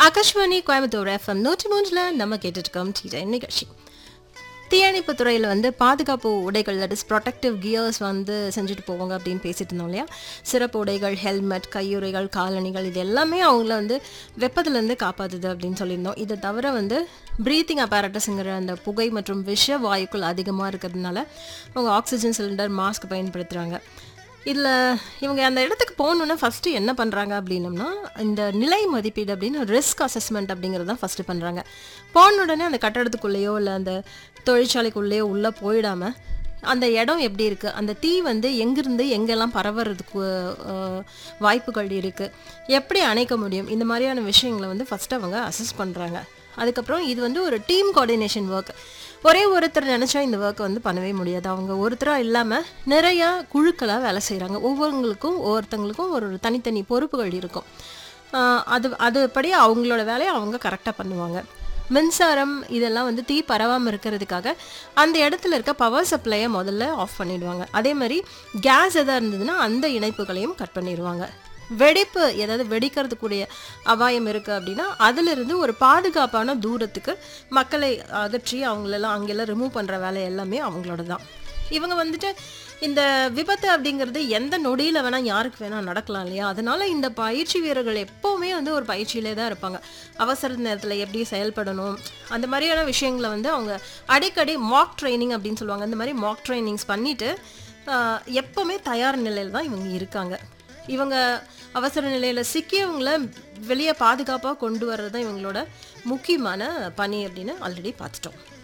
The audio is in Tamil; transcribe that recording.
ஆகாஷ்வாணி கோயம்புத்தூர் எஃப்எம் நூற்றி மூன்றில் நம்ம கேட்டுருக்கோம் டீஜை நிகழ்ச்சி தீயணைப்பு துறையில் வந்து பாதுகாப்பு உடைகள் தட் இஸ் ப்ரொடெக்டிவ் கியர்ஸ் வந்து செஞ்சுட்டு போவாங்க அப்படின்னு பேசிட்டு இருந்தோம் இல்லையா சிறப்பு உடைகள் ஹெல்மெட் கையுறைகள் காலணிகள் இது எல்லாமே அவங்கள வந்து வெப்பத்துலேருந்து காப்பாற்றுது அப்படின்னு சொல்லியிருந்தோம் இதை தவிர வந்து ப்ரீத்திங் அப்பாரட்டஸுங்கிற அந்த புகை மற்றும் விஷ வாயுக்கள் அதிகமாக இருக்கிறதுனால அவங்க ஆக்சிஜன் சிலிண்டர் மாஸ்க் பயன்படுத்துகிறாங்க இதில் இவங்க அந்த இடத்துக்கு போகணுன்னா ஃபஸ்ட்டு என்ன பண்ணுறாங்க அப்படின்னம்னா இந்த நிலை மதிப்பீடு அப்படின்னு ரிஸ்க் அசஸ்மெண்ட் அப்படிங்கிறது தான் ஃபஸ்ட்டு பண்ணுறாங்க போன உடனே அந்த கட்டடத்துக்குள்ளேயோ இல்லை அந்த தொழிற்சாலைக்குள்ளேயோ உள்ளே போயிடாமல் அந்த இடம் எப்படி இருக்குது அந்த தீ வந்து எங்கிருந்து எங்கெல்லாம் பரவுறதுக்கு அஹ், வாய்ப்புகள் இருக்குது எப்படி அணைக்க முடியும் இந்த மாதிரியான விஷயங்களை வந்து ஃபஸ்ட்டு அவங்க அசஸ் பண்ணுறாங்க அதுக்கப்புறம் இது வந்து ஒரு டீம் கோஆர்டினேஷன் ஒர்க் ஒரே ஒருத்தர் நினச்சா இந்த ஒர்க் வந்து பண்ணவே முடியாது அவங்க ஒருத்தராக இல்லாமல் நிறையா குழுக்களாக வேலை செய்கிறாங்க ஒவ்வொருங்களுக்கும் ஒவ்வொருத்தங்களுக்கும் ஒரு ஒரு தனித்தனி பொறுப்புகள் இருக்கும் ஆஹ் அது அதுபடி அவங்களோட வேலையை அவங்க கரெக்டாக பண்ணுவாங்க மின்சாரம் இதெல்லாம் வந்து தீ பரவாமல் இருக்கிறதுக்காக அந்த இடத்துல இருக்க பவர் சப்ளையை முதல்ல ஆஃப் பண்ணிடுவாங்க அதே மாதிரி கேஸ் எதாவது இருந்ததுன்னா அந்த இணைப்புகளையும் கட் பண்ணிடுவாங்க வெடிப்பு ஏதாவது வெடிக்கிறதுக்குரிய அபாயம் இருக்குது அப்படின்னா அதிலிருந்து ஒரு பாதுகாப்பான தூரத்துக்கு மக்களை அகற்றி அவங்களெல்லாம் அங்கெல்லாம் ரிமூவ் பண்ணுற வேலை எல்லாமே அவங்களோட தான் இவங்க வந்துட்டு இந்த விபத்து அப்படிங்கிறது எந்த நொடியில் வேணால் யாருக்கு வேணால் நடக்கலாம் இல்லையா அதனால இந்த பயிற்சி வீரர்கள் எப்போவுமே வந்து ஒரு பயிற்சியிலே தான் இருப்பாங்க அவசர நேரத்தில் எப்படி செயல்படணும் அந்த மாதிரியான விஷயங்களை வந்து அவங்க அடிக்கடி மாக் ட்ரைனிங் அப்படின்னு சொல்லுவாங்க இந்த மாதிரி மாக் ட்ரைனிங்ஸ் பண்ணிட்டு ஆஹ், எப்பவுமே தயார் நிலையில் தான் இவங்க இருக்காங்க இவங்க அவசர நிலையில் சிக்கியவங்கள வெளியே பாதுகாப்பாக கொண்டு வர்றது தான் இவங்களோட முக்கியமான பணி அப்படின்னு ஆல்ரெடி பார்த்துட்டோம்